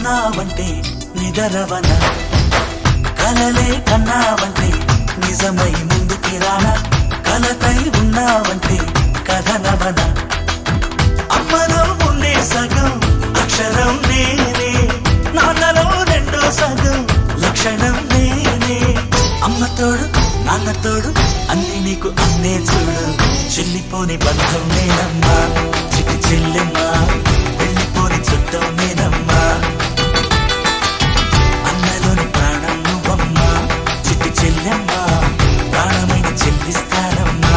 ఉన్నావంటే నిదరవన కలలే కన్నావంటే నిజమై ముందుకి రానా కలతై ఉన్నావంటే కథనవన అమ్మలో ఉండే సగం అక్షరం నేనే నాన్నలో రెండో సగం లక్షణం నేనే అమ్మ తోడు నాన్న తోడు అన్ని నీకు అన్నే చూడు చెల్లిపోని బంధం నేనమ్మా చిటి చెల్లెమ్మా వెళ్ళిపోని చుట్టం నేనమ్మా అన్నలోని ప్రాణం నువ్వమ్మా చిట్టి చెల్లెమ్మా ప్రాణమైన చెల్లిస్తానమ్మా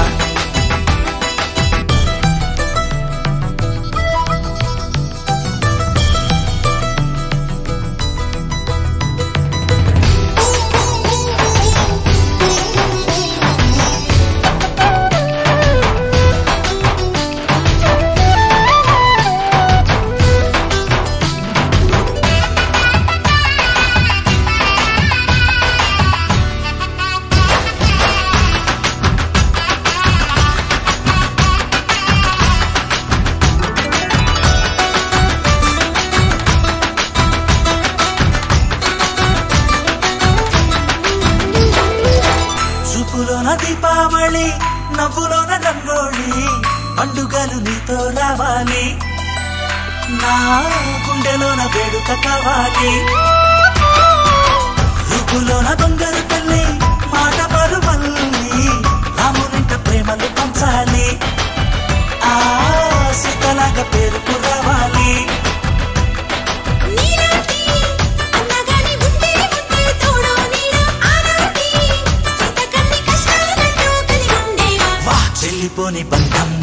చూపులోన దీపావళి నవ్వులోన రంగోళి పండుగలు నీతో రావాలి నా గుండెలోన వేడుక కావాలి రూపులోన దొంగలు తల్లి మాట పరుమల్లి రామునింట ప్రేమలు పంచాలి ఆ సీతలాగా పేరుకు రావాలి నీలాంటి అన్నగాని ఉంటే ఉంటే తోడు నీడ ఆనాటి సీత కన్ని కష్టాలతో కలిగి ఉండేవా వా చెల్లిపోని బంధం